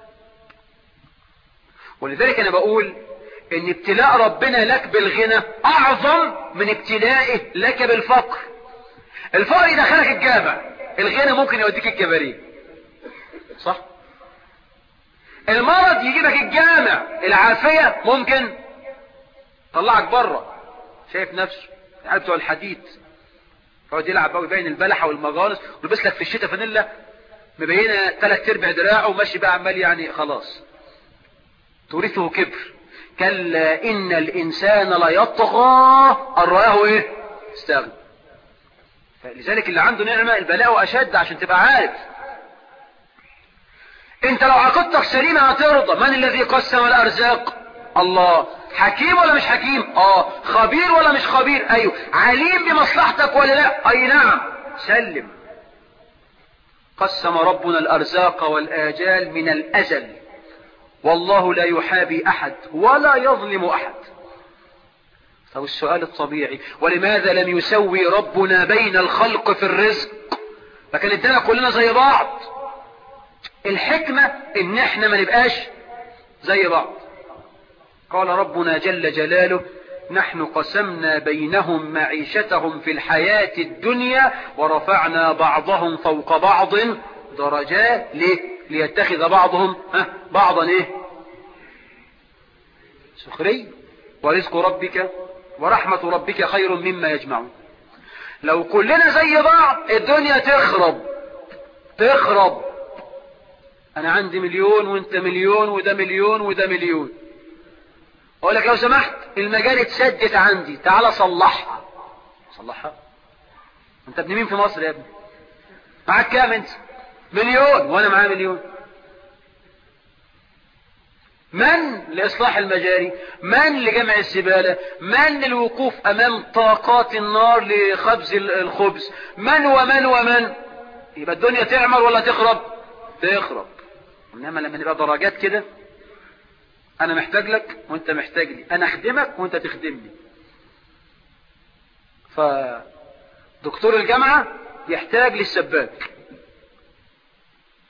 ولذلك انا بقول ان ابتلاء ربنا لك بالغنى اعظم من ابتلائه لك بالفقر الفقر يدخلك الجامع الغنى ممكن يوديك الكباريه صح المرض يجيبك الجامع العافية ممكن طلعك بره شايف نفسه عارف بتوع الحديد يقعد يلعب بقى ويبين البلحة والمجانس ولبس لك في الشتاء فانيلا مبينة ثلاث ارباع دراعه وماشي بقى عمال يعني خلاص تورثه كبر كلا ان الانسان ليطغى ان رآه ايه استغنى فلذلك اللي عنده نعمة البلاء اشد عشان تبقى عارف انت لو عقدتك سليمة هترضى من الذي قسم الارزاق الله حكيم ولا مش حكيم اه خبير ولا مش خبير ايوه عليم بمصلحتك ولا لا اي نعم سلم قسم ربنا الارزاق والاجال من الازل والله لا يحابي احد ولا يظلم احد طب السؤال الطبيعي ولماذا لم يسوي ربنا بين الخلق في الرزق لكن ادانا كلنا زي بعض الحكمة ان احنا ما نبقاش زي بعض قال ربنا جل جلاله نحن قسمنا بينهم معيشتهم في الحياة الدنيا ورفعنا بعضهم فوق بعض درجات ليه ليتخذ بعضهم ها بعضا ايه سخري ورزق ربك ورحمة ربك خير مما يجمعون لو كلنا زي بعض الدنيا تخرب تخرب انا عندي مليون وانت مليون وده مليون وده مليون اقول لك لو سمحت المجال اتسدت عندي تعال صلحها صلحها انت ابن مين في مصر يا ابني معاك كام انت مليون وانا معايا مليون من لإصلاح المجاري من لجمع الزبالة من للوقوف أمام طاقات النار لخبز الخبز من ومن ومن يبقى الدنيا تعمر ولا تخرب تخرب إنما لما نبقى درجات كده أنا محتاج لك وأنت محتاج لي أنا أخدمك وأنت تخدمني فدكتور الجامعة يحتاج للسباك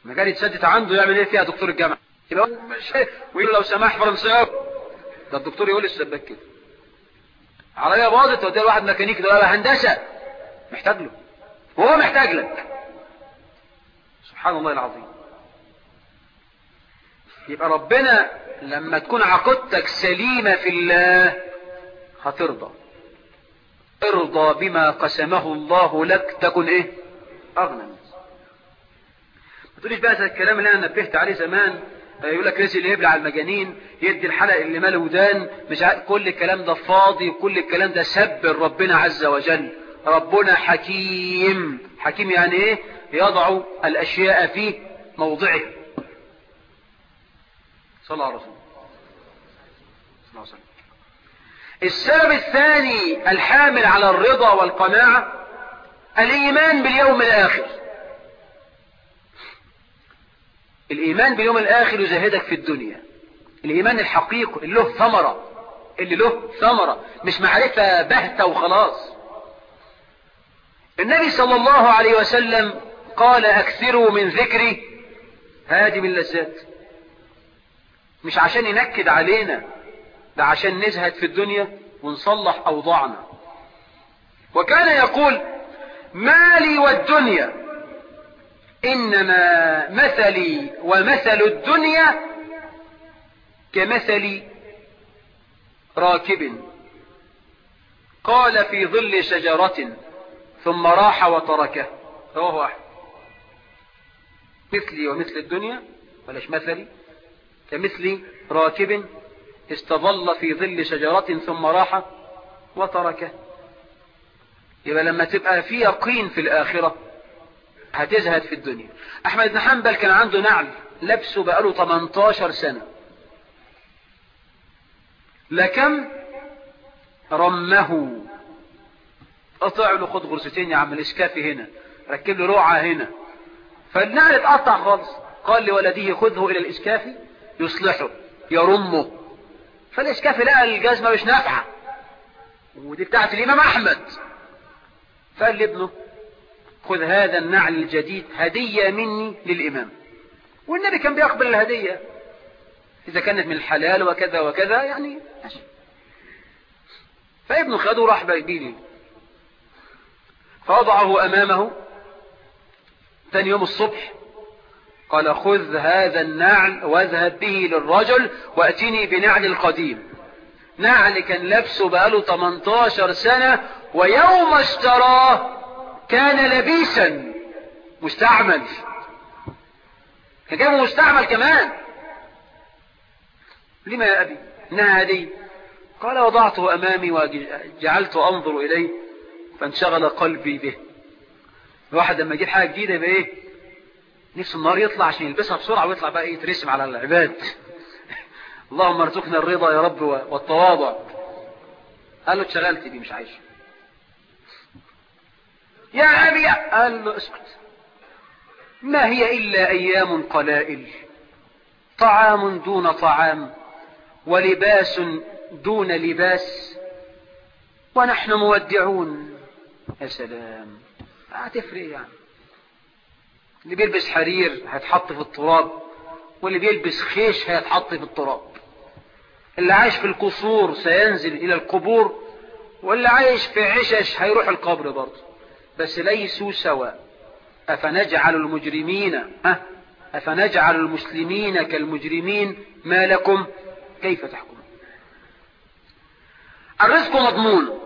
ما كان يتسدد عنده يعمل ايه فيها دكتور الجامعة يبقى مش ويقول لو سماح فرنساوي ده الدكتور يقول للسباك كده عربية باظت توديها لواحد ميكانيكي ده بقى هندسة محتاج له وهو محتاج لك سبحان الله العظيم يبقى ربنا لما تكون عقيدتك سليمة في الله هترضى ارضى بما قسمه الله لك تكن ايه اغنى الناس ما تقوليش بقى زي الكلام اللي انا نبهت عليه زمان يقول لك رزق اللي يبلع المجانين يدي الحلق اللي ماله ودان مش عارف كل الكلام ده فاضي وكل الكلام ده سب ربنا عز وجل ربنا حكيم حكيم يعني ايه يضع الاشياء في موضعه صلى الله عليه وسلم صلى الله عليه وسلم السبب الثاني الحامل على الرضا والقناعة الإيمان باليوم الآخر الإيمان باليوم الآخر يزهدك في الدنيا الإيمان الحقيقي اللي له ثمرة اللي له ثمرة مش معرفة بهتة وخلاص النبي صلى الله عليه وسلم قال أكثروا من ذكري هادم اللذات مش عشان ينكد علينا ده عشان نزهد في الدنيا ونصلح أوضاعنا وكان يقول مالي والدنيا إنما مثلي ومثل الدنيا كمثل راكب قال في ظل شجرة ثم راح وتركه رواه أحمد مثلي ومثل الدنيا بلاش مثلي كمثل راكب استظل في ظل شجرة ثم راح وتركه يبقى لما تبقى في يقين في الآخرة هتزهد في الدنيا أحمد بن حنبل كان عنده نعل لبسه بقاله 18 سنة لكم رمه قطع له خد غرستين يا عم الإسكافي هنا ركب له روعة هنا فالنعل اتقطع خالص قال لولده خذه إلى الإسكافي يصلحه يرمه فالإسكافي لقى الجزمة مش نافعة ودي بتاعت الإمام أحمد فقال لابنه خذ هذا النعل الجديد هدية مني للإمام والنبي كان بيقبل الهدية إذا كانت من الحلال وكذا وكذا يعني ماشي فابنه خده راح بيه فوضعه أمامه ثاني يوم الصبح قال خذ هذا النعل واذهب به للرجل وأتني بنعل القديم نعل كان لبسه بقاله 18 سنة ويوم اشتراه كان لبيسا مستعمل كان جايبه مستعمل كمان لما يا أبي إنها هدية قال وضعته أمامي وجعلت أنظر إليه فانشغل قلبي به الواحد لما يجيب حاجة جديدة يبقى إيه نفسه النهار يطلع عشان يلبسها بسرعة ويطلع بقى إيه يترسم على العباد اللهم ارزقنا الرضا يا رب والتواضع قال له اتشغلت بيه مش عايش يا أبي قال له اسكت ما هي إلا أيام قلائل طعام دون طعام ولباس دون لباس ونحن مودعون يا سلام هتفرق يعني اللي بيلبس حرير هيتحط في التراب واللي بيلبس خيش هيتحط في التراب اللي عايش في القصور سينزل إلى القبور واللي عايش في عشش هيروح القبر برضه بس ليسوا سواء أفنجعل المجرمين ها أفنجعل المسلمين كالمجرمين ما لكم كيف تحكمون الرزق مضمون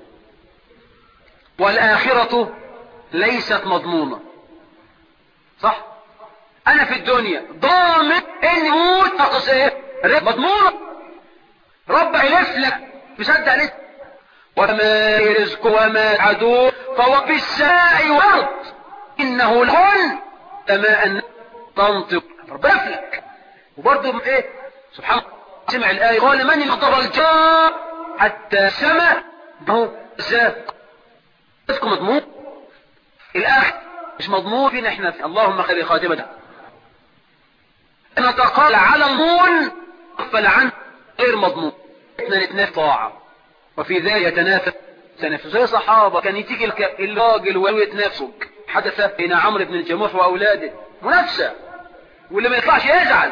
والآخرة ليست مضمونة صح أنا في الدنيا ضامن إني موت ناقص إيه مضمونة رب يلف لك مصدق لسه وما رزق وما عدو فهو في السماء والأرض إنه لكن كما أن تنطق ربنا يفلك وبرضه ايه سبحان الله سمع الآية قال من يغضب الجار حتى سمع هو زاد رزق مضمون الآخر مش مضمون فينا احنا في اللهم خلي خاتمة نتقال على المضمون اغفل عنه غير مضمون احنا نتنافس طاعة وفي ذلك يتنافس تنافس زي صحابة كان يتيجي الراجل ويتنافسك حدث بين عمرو بن الجموح وأولاده منافسة واللي ما يطلعش يزعل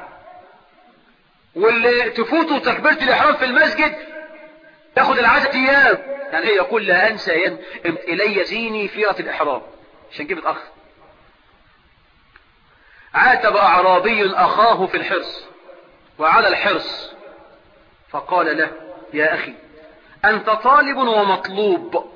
واللي تفوته تكبيرة الإحرام في المسجد تاخد العزة أيام يعني يقول لا أنسى ين... إلي زيني فيرة الإحرام عشان كده أخ عاتب أعرابي أخاه في الحرص وعلى الحرص فقال له يا أخي أنت طالب ومطلوب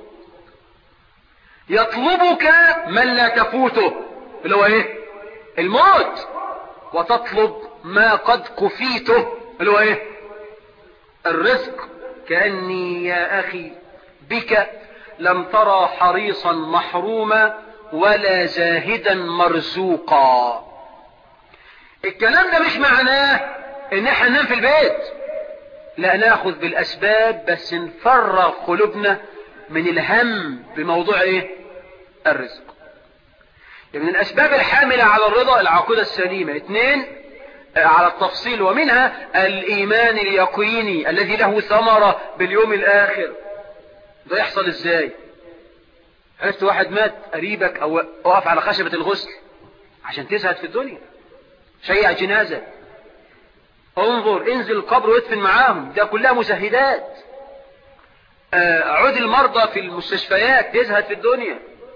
يطلبك من لا تفوته اللي هو ايه الموت وتطلب ما قد كفيته اللي هو ايه الرزق كأني يا أخي بك لم ترى حريصا محروما ولا زاهدا مرزوقا الكلام ده مش معناه ان احنا ننام في البيت لا ناخذ بالاسباب بس نفرغ قلوبنا من الهم بموضوع ايه الرزق من الاسباب الحاملة على الرضا العقيدة السليمة اثنين على التفصيل ومنها الايمان اليقيني الذي له ثمرة باليوم الاخر ده يحصل ازاي عرفت واحد مات قريبك او وقف على خشبة الغسل عشان تزهد في الدنيا شيع جنازة انظر انزل القبر وادفن معاهم ده كلها مسهدات عد المرضى في المستشفيات تزهد في الدنيا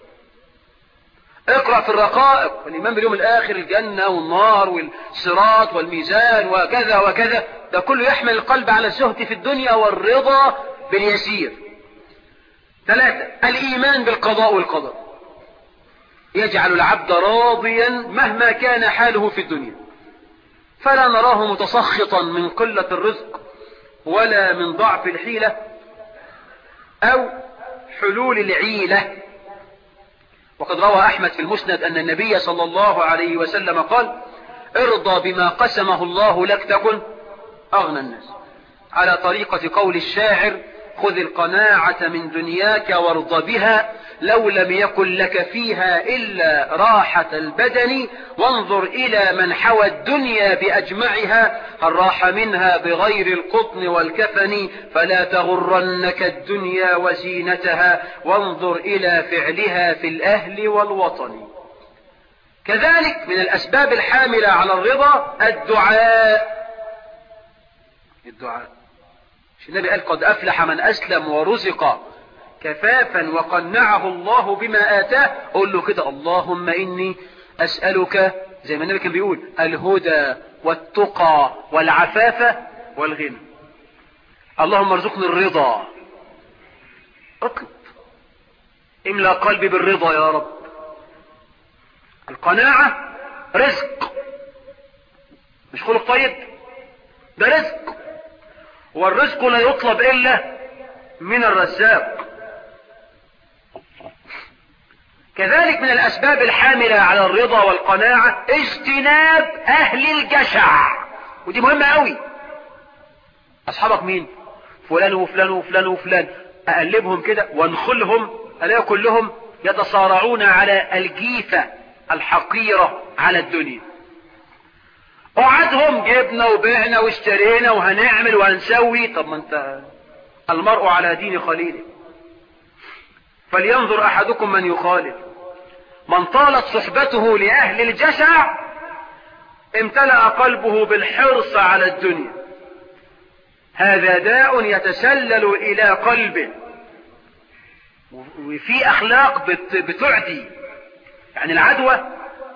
اقرأ في الرقائق الإيمان باليوم الآخر الجنة والنار والصراط والميزان وكذا وكذا ده كله يحمل القلب على الزهد في الدنيا والرضا باليسير ثلاثة الإيمان بالقضاء والقدر يجعل العبد راضيا مهما كان حاله في الدنيا فلا نراه متسخطا من قلة الرزق ولا من ضعف الحيلة أو حلول العيلة وقد روى أحمد في المسند أن النبي صلى الله عليه وسلم قال ارضى بما قسمه الله لك تكن أغنى الناس على طريقة قول الشاعر خذ القناعة من دنياك وارض بها لو لم يكن لك فيها إلا راحة البدن وانظر إلى من حوى الدنيا بأجمعها هل راح منها بغير القطن والكفن فلا تغرنك الدنيا وزينتها وانظر إلى فعلها في الأهل والوطن كذلك من الأسباب الحاملة على الرضا الدعاء الدعاء النبي قال قد أفلح من أسلم ورزق كفافا وقنعه الله بما آتاه قل له كده اللهم إني أسألك زي ما النبي كان بيقول الهدى والتقى والعفاف والغنى اللهم ارزقني الرضا اطلب املأ قلبي بالرضا يا رب القناعة رزق مش خلق طيب ده رزق والرزق لا يطلب إلا من الرزاق كذلك من الأسباب الحاملة على الرضا والقناعة اجتناب أهل الجشع ودي مهمة قوي أصحابك مين فلان وفلان وفلان وفلان أقلبهم كده وانخلهم ألاقي كلهم يتصارعون على الجيفة الحقيرة على الدنيا قعدهم جبنا وبعنا واشترينا وهنعمل وهنسوي طب ما انت المرء على دين خليله فلينظر احدكم من يخالف من طالت صحبته لأهل الجشع امتلأ قلبه بالحرص على الدنيا هذا داء يتسلل إلى قلبه وفي أخلاق بتعدي يعني العدوى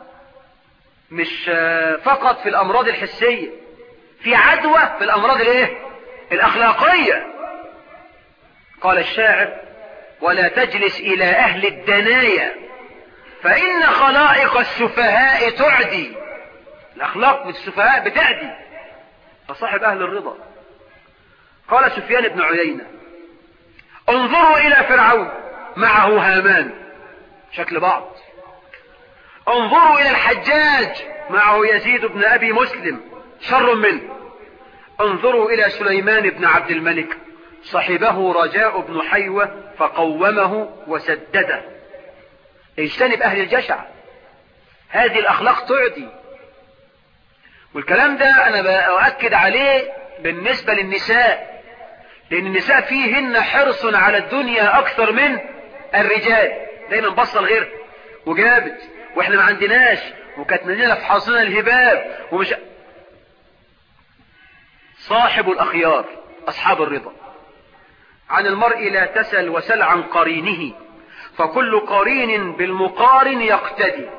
مش فقط في الأمراض الحسية في عدوى في الأمراض الايه الأخلاقية قال الشاعر ولا تجلس إلى أهل الدنايا فإن خلائق السفهاء تعدي الأخلاق السفهاء بتعدي فصاحب أهل الرضا قال سفيان بن عيينة انظروا إلى فرعون معه هامان شكل بعض انظروا إلى الحجاج معه يزيد بن أبي مسلم شر منه انظروا إلى سليمان بن عبد الملك صحبه رجاء بن حيوة فقومه وسدده اجتنب أهل الجشع هذه الأخلاق تعدي والكلام ده أنا بأؤكد عليه بالنسبة للنساء لأن النساء فيهن حرص على الدنيا أكثر من الرجال دايما بصل غير وجابت واحنا ما عندناش وكانت مدينة في حاصنة الهباب ومش صاحب الأخيار أصحاب الرضا عن المرء لا تسل وسل عن قرينه فكل قرين بالمقارن يقتدي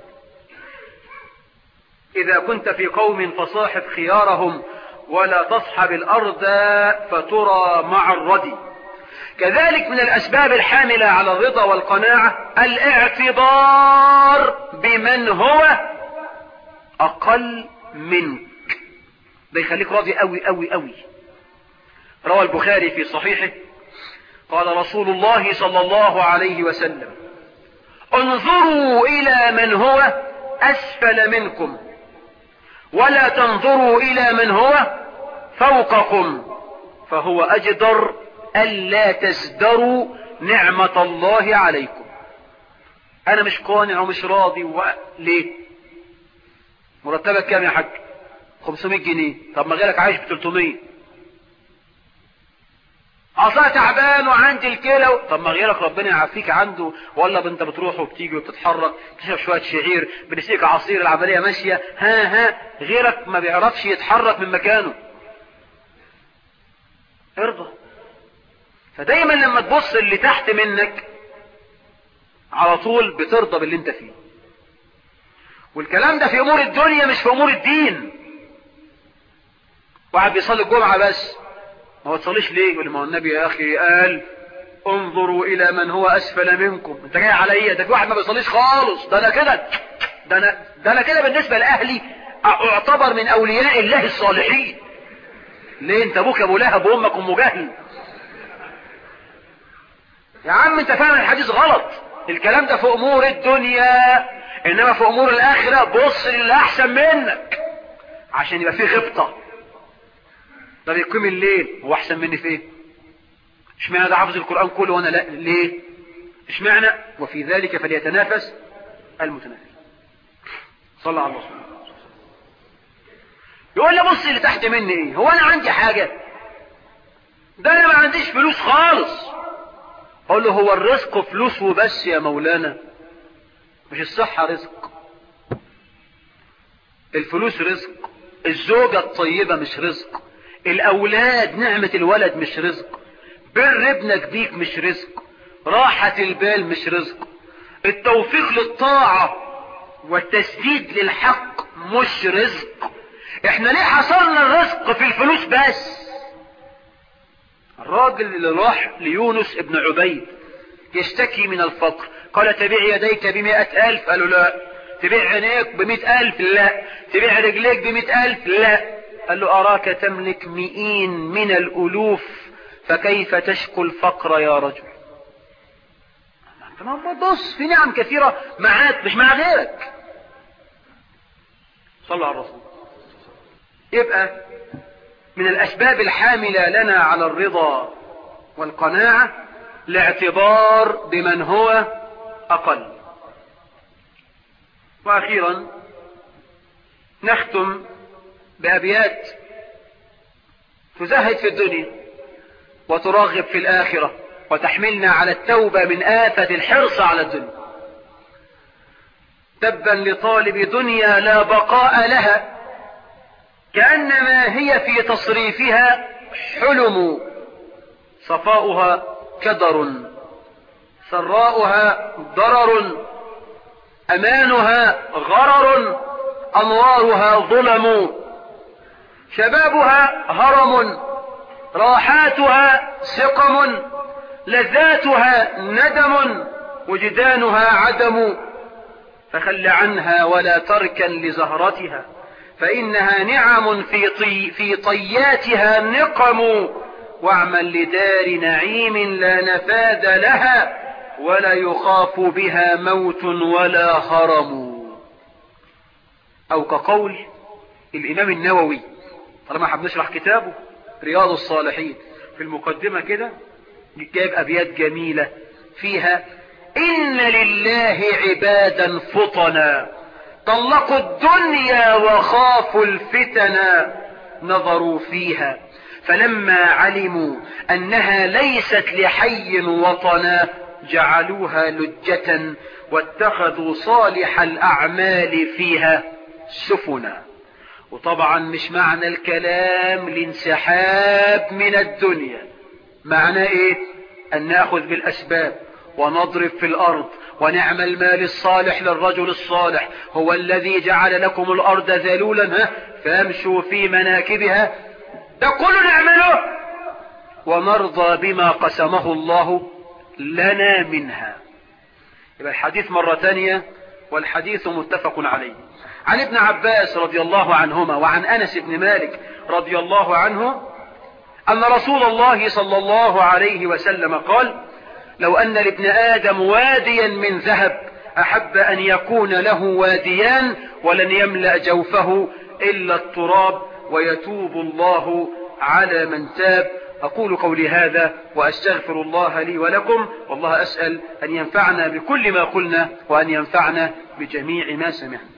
إذا كنت في قوم فصاحب خيارهم ولا تصحب الأرض فترى مع الردي كذلك من الأسباب الحاملة على الرضا والقناعة الاعتبار بمن هو أقل منك ده يخليك راضي قوي قوي قوي روى البخاري في صحيحه قال رسول الله صلى الله عليه وسلم انظروا إلى من هو أسفل منكم ولا تنظروا إلى من هو فوقكم فهو أجدر ألا تزدروا نعمة الله عليكم أنا مش قانع ومش راضي و... ليه مرتبك كام يا حاج 500 جنيه طب ما غيرك عايش ب 300 اصلا تعبان وعندي الكلى و... طب ما غيرك ربنا يعافيك عنده ولا انت بتروح وبتيجي وبتتحرك تشرب شويه شعير بنسيك عصير العمليه ماشيه ها ها غيرك ما بيعرفش يتحرك من مكانه ارضى فدايما لما تبص اللي تحت منك على طول بترضى باللي انت فيه والكلام ده في امور الدنيا مش في امور الدين واحد بيصلي الجمعه بس ما هو تصليش ليه يقول ما هو النبي يا اخي قال انظروا الى من هو اسفل منكم انت جاي على ايه ده في واحد ما بيصليش خالص ده انا كده ده انا ده انا كده بالنسبه لاهلي اعتبر من اولياء الله الصالحين ليه انت ابوك ابو لهب وامك ام جهل يا عم انت فاهم الحديث غلط الكلام ده في امور الدنيا انما في امور الاخره بص للي احسن منك عشان يبقى فيه غبطه ده بيقيم الليل هو احسن مني في ايه اشمعنى ده حافظ القران كله وانا لا ليه اشمعنى وفي ذلك فليتنافس المتنافس صلى على الرسول يقول لي بص اللي تحت مني ايه هو انا عندي حاجه ده انا ما عنديش فلوس خالص اقول له هو الرزق فلوس وبس يا مولانا مش الصحه رزق الفلوس رزق الزوجه الطيبه مش رزق الاولاد نعمة الولد مش رزق بر ابنك بيك مش رزق راحة البال مش رزق التوفيق للطاعة والتسديد للحق مش رزق احنا ليه حصلنا الرزق في الفلوس بس الراجل اللي راح ليونس ابن عبيد يشتكي من الفقر قال تبيع يديك بمئة ألف قالوا لا تبيع عينيك بمئة ألف لا تبيع رجليك بمئة ألف لا قال له أراك تملك مئين من الألوف فكيف تشكو الفقر يا رجل بص في نعم كثيرة معاك مش مع غيرك صلى على الرسول يبقى من الأسباب الحاملة لنا على الرضا والقناعة الاعتبار بمن هو أقل وأخيرا نختم بأبيات تزهد في الدنيا وتراغب في الآخرة وتحملنا على التوبة من آفة الحرص على الدنيا تبا لطالب دنيا لا بقاء لها كأنما هي في تصريفها حلم صفاؤها كدر سراؤها ضرر أمانها غرر أنوارها ظلم شبابها هرم راحاتها سقم لذاتها ندم وجدانها عدم فخل عنها ولا تركا لزهرتها فإنها نعم في, طي في طياتها نقم واعمل لدار نعيم لا نفاد لها ولا يخاف بها موت ولا هرم أو كقول الإمام النووي طالما احنا بنشرح كتابه رياض الصالحين في المقدمة كده جايب أبيات جميلة فيها إن لله عبادا فطنا طلقوا الدنيا وخافوا الفتنا نظروا فيها فلما علموا أنها ليست لحي وطنا جعلوها لجة واتخذوا صالح الأعمال فيها سفنا وطبعا مش معنى الكلام الانسحاب من الدنيا معنى ايه ان ناخذ بالاسباب ونضرب في الارض ونعمل المال الصالح للرجل الصالح هو الذي جعل لكم الارض ذلولا فامشوا في مناكبها ده كله نعمله ونرضى بما قسمه الله لنا منها يبقى الحديث مرة ثانية والحديث متفق عليه عن ابن عباس رضي الله عنهما وعن أنس بن مالك رضي الله عنه أن رسول الله صلى الله عليه وسلم قال لو أن لابن آدم واديا من ذهب أحب أن يكون له واديان ولن يملأ جوفه إلا التراب ويتوب الله على من تاب أقول قولي هذا وأستغفر الله لي ولكم والله أسأل أن ينفعنا بكل ما قلنا وأن ينفعنا بجميع ما سمعنا